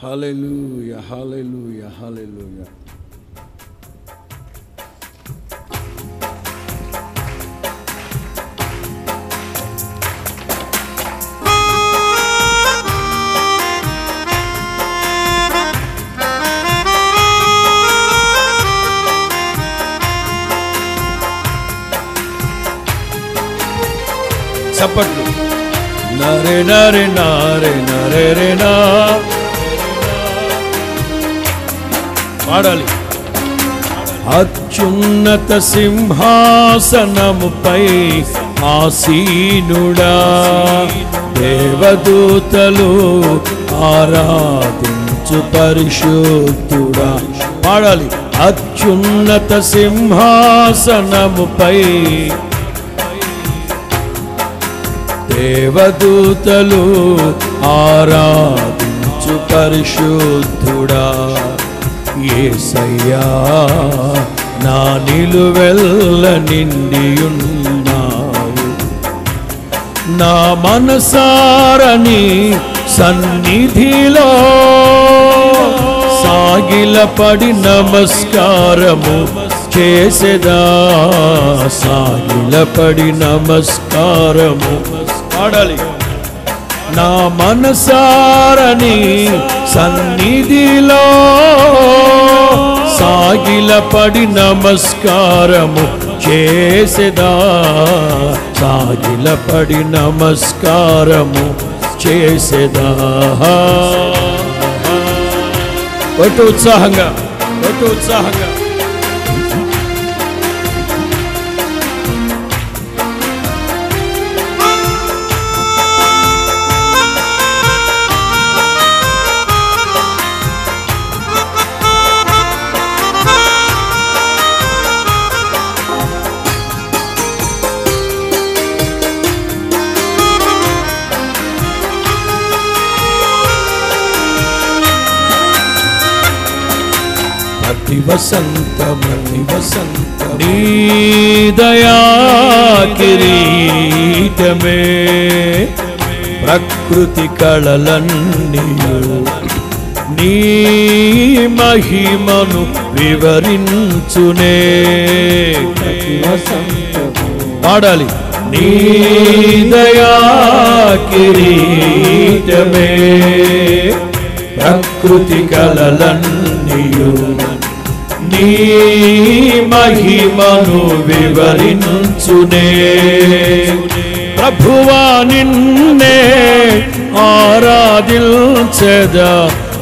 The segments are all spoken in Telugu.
హల్లెలూయా హల్లెలూయా హల్లెలూయా చప్పట్లు నరే నరే నారే నరే రే నా పాడాలి అత్యున్నత సింహాసనముపై ఆసీనుడా దేవదూతలు ఆరాధించు పరిశుద్ధుడా పాడాలి అత్యున్నత సింహాసనముపై దేవదూతలు ఆరాధించు పరిశుద్ధుడా ఏసయ్యా నా నిలువెల్ల నిండియున్నావు నా మనసారని సన్నిధిలో సాగిలపడి నమస్కారము చేసేదా సాగిలపడి నమస్కారము పాడాలి నా మనసారని సన్నిధిలో సాగిలపడి నమస్కారము చేసేదా సాగిలపడి నమస్కారము చేసేదా కొట్టు ఉత్సాహంగా కొట్టు ఉత్సాహంగా ప్రతి వసంతమని వసంత దయా కిరీటమే ప్రకృతి కళలన్నీయు నీ మహిమను వివరించునే పాడాలి నీ దయా కిరీటమే ప్రకృతి కళలన్నీయు నీ మహిమను వివరించునే ప్రభువా నిన్నే ఆరాధించదా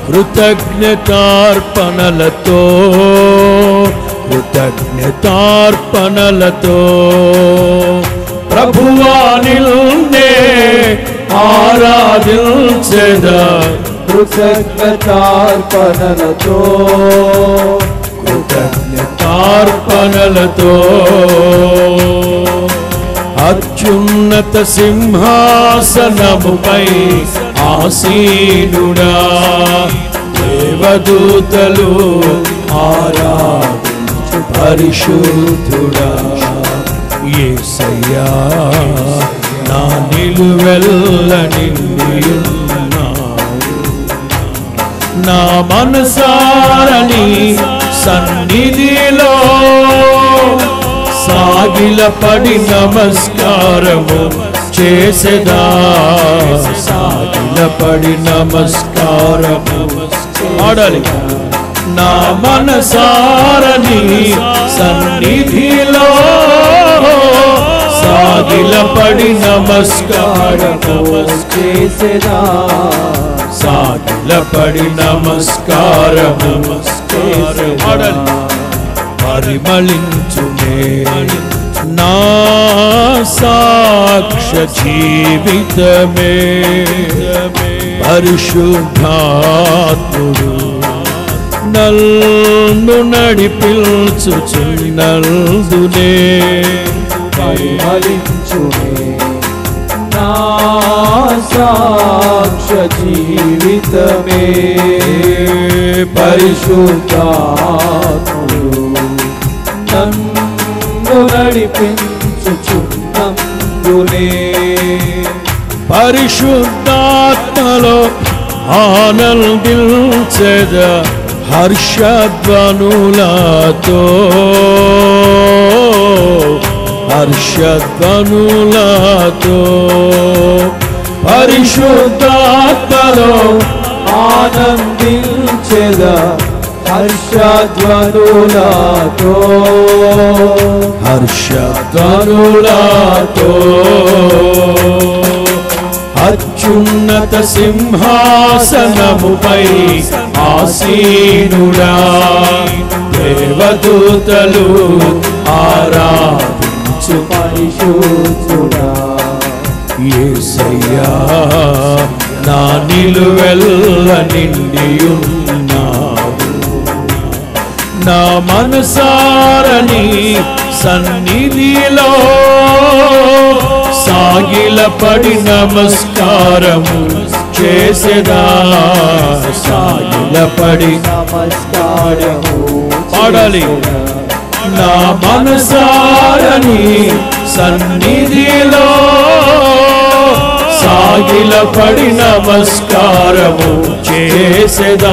కృతజ్ఞతార్పణలతో కృతజ్ఞతార్పణలతో ప్రభువా నిన్నే ఆరాధించదా కృతజ్ఞతార్పణలతో కృతజ్ఞతార్పణలతో అత్యున్నత సింహాసనముపై ఆసీనుడా దేవదూతలు ఆరాధించు పరిశుద్ధుడా యేసయ్యా నా నిలువెల్ల నిండియున్నావు నా మనసారని సన్నిధిలో సాగిలపడి నమస్కారము చేసేదా సాగిలపడి నమస్కారము ఆడాలి నా మనసారని సన్నిధిలో సాగిలపడి నమస్కారము చేసేదా సాగిలపడి నమస్కారము ఆడాలి పరిమళించునే నా సాక్ష జీవితమే పరిశుద్ధాత్ముడు నల్ను నడిపించుచున్నల్దునే పరిమళించునే నా సాక్ష జీవితమే పరిశుద్ధాత్ముడు నన్ను నడిపించుచున్నందునే పరిశుద్ధాత్మలో ఆనందించెద హర్షధ్వనులతో హర్షధ్వనులతో పరిశుద్ధాత్మలో ఆనందించెద హర్షధ్వనులతో హర్షధ్వనులతో అత్యున్నత సింహాసనముపై ఆసీనుడా దేవదూతలు ఆరాధించు పరిశుద్ధుడా యేసయ్యా నా నిలువెల్ల నిండియున్నావు నా మనసారని సన్నిధిలో సాగిలపడి నమస్కారము చేసేదా సాగిలపడి నమస్కారము పాడాలి. నా మనసారని సన్నిధిలో సాగిలపడి నమస్కారము చేసేదా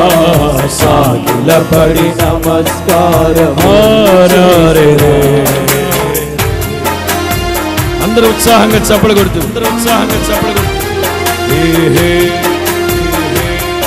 సాగిలపడి నమస్కారము ఆరారెరే. అందరూ ఉత్సాహంగా చప్పలు కొడుతూ అందరూ ఉత్సాహంగా చప్పలు కొడుతూ ఏ హే, ఏ హే.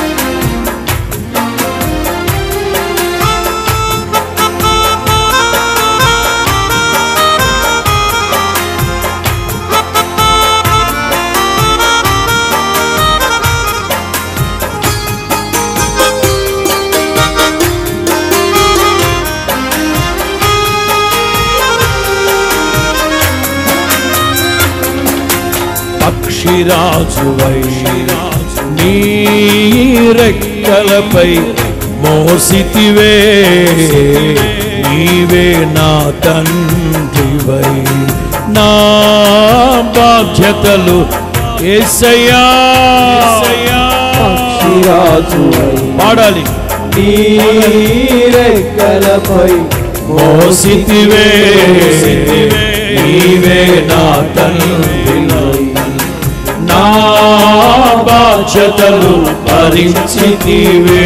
పక్షిరాజువై నీ రెక్కలపై మోసితివే నీవే నా తండ్రివై నా బాధ్యతలు ఏసయ్యా పక్షిరాజు పాడాలి నీరెక్కలపై మోసితివే నీవే నా తండ్రివై నా బాధ్యతలు భరించితివే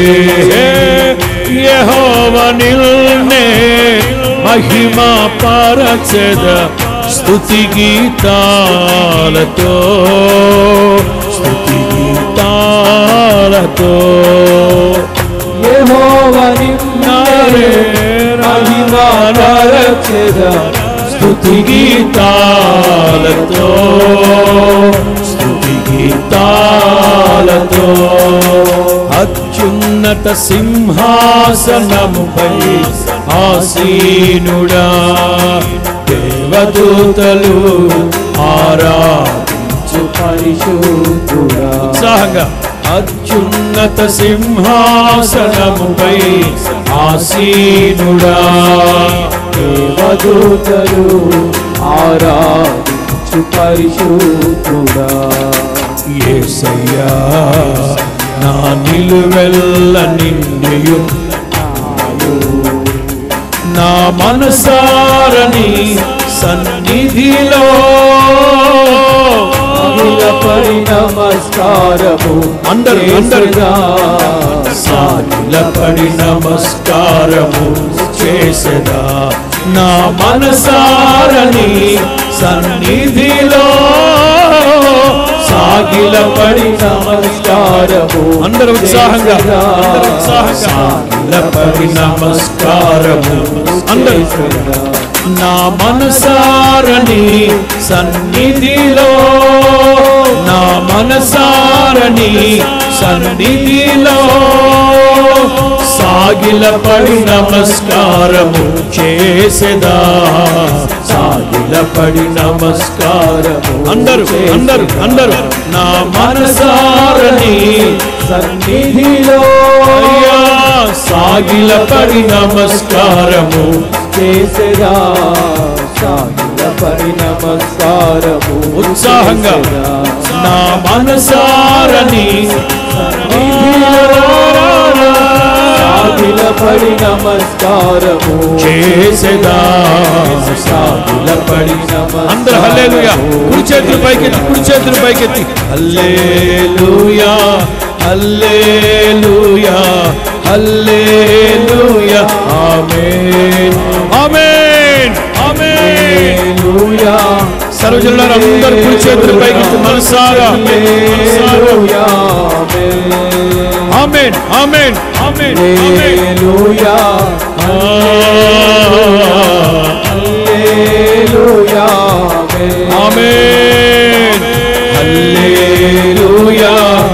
యెహోవ నిల్నే మహిమ పరచెద స్తుతి గీతాలతో స్తుతి గీతాలతో యెహోవని నారే మహిమానరచెద స్తుతి గీతాలతో స్తుతి గీతాలతో అత్యున్నత సింహాసనముపై ఆసీనుడా దేవదూతలు ఆరాధించు పరిశుద్ధుడా ఉత్సాహంగా అత్యున్నత సింహాసనముపై ఆసీనుడా దేవదూతలు ఆరాధించు పరిశుద్ధుడా యేసయ్యా నా నిలువెల్ల నిండియు నా మనసారని సన్నిధిలో అఖిలపడి నమస్కారము అందరూ, అందరూ. చేసెదా. సాగిలపడి నమస్కారము చేసెదా నా మనసారని సన్నిధిలో సాగిలపడి నమస్కారము అందరూ ఉత్సాహంగా చేసెదా. అందరూ ఉత్సాహంగా సాగిలపడి నమస్కారము అందరూ చేసెదా. నా మనసారని సన్నిధిలో నా మనసారని సన్నిధిలో సాగిలపడి నమస్కారము చేసేదా సాగిలపడి నమస్కారము అందరూ అందరూ అందరూ నా మనసారని సన్నిధిలో అయ్యా సాగిలపడి నమస్కారము చేసెదా సాగిలపడి నమస్కారము ఉత్సాహంగా చేసెదా. నా మనసారని సాగిలపడి నమస్కారము చేసేదా సాగిలపడి అందరూ హల్లేలుయా కుడి చేతులు పైకెత్తి కుడి చేతులు పైకెత్తి హల్లేలుయా హల్లెలూయా హల్లెలూయా ఆమేన్ ఆమేన్ ఆమేన్ హల్లెలూయా సర్వజనులారా అందరూ కుడి చేతులు పైకెత్తి మనసారా మనసారా హల్లెలూయా ఆమేన్ ఆమేన్ ఆమేన్ ఆమేన్ హల్లెలూయా హల్లెలూయా ఆమేన్ హల్లెలూయా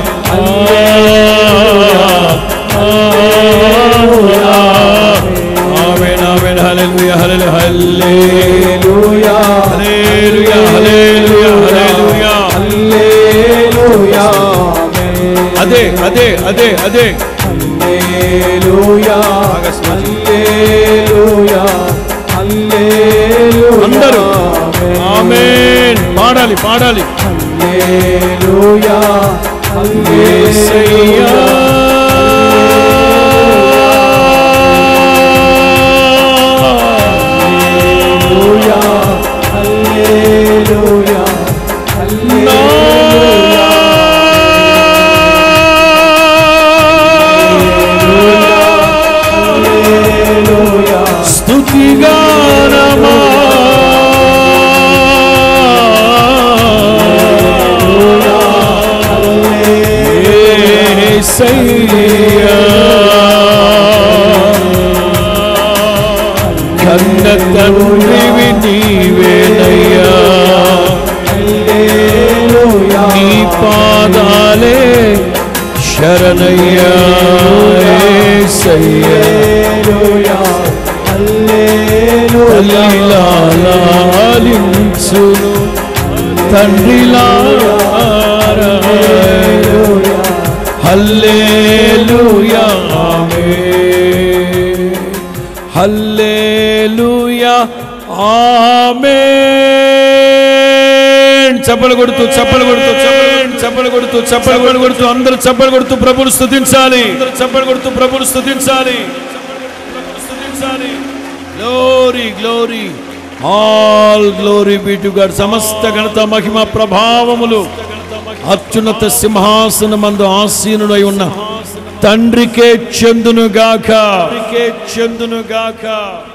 ఆమేన్ ఆమేన్ హల్లెలూయా హల్లెలూయా హల్లెలూయా హల్లెలూయా హల్లెలూయా హల్లెలూయా హల్లెలూయా అదే అదే అదే అదే హల్లెలూయా హల్లెలూయా హల్లెలూయా అందరూ ఆమేన్ పాడాలి పాడాలి హల్లెలూయా యేసయ్యా. హల్లెలూయా హల్లెలూయా హల్లెలూయా హల్లెలూయా హల్లెలూయా స్తుతిగానమా యేసయ్యా. కన్న తండ్రివి నీవేనయ్యా హల్లెలూయా నీ పాదాలే శరణయ్యా యేసయ్యా. హల్లెలూయా హల్లెలూయా తల్లిలాలించును తండ్రిలారా హల్లేలూయా ఆమేన్ హల్లేలూయా ఆమేన్ చప్పలు కొడుతూ చప్పలు కొడుతూ చప్పలు చప్పలు కొడుతూ చప్పలు కొడుతూ అందరూ చప్పలు కొడుతూ ప్రభుని స్తుతించాలి అందరూ చప్పలు కొడుతూ ప్రభుని స్తుతించాలి ప్రభుని స్తుతించాలి glory glory all glory be to God సమస్త ఘనత మహిమ ప్రభావములు అత్యున్నత సింహాసనమందు ఆసీనుడై ఉన్న తండ్రికే చెందును గాక చెందును గాక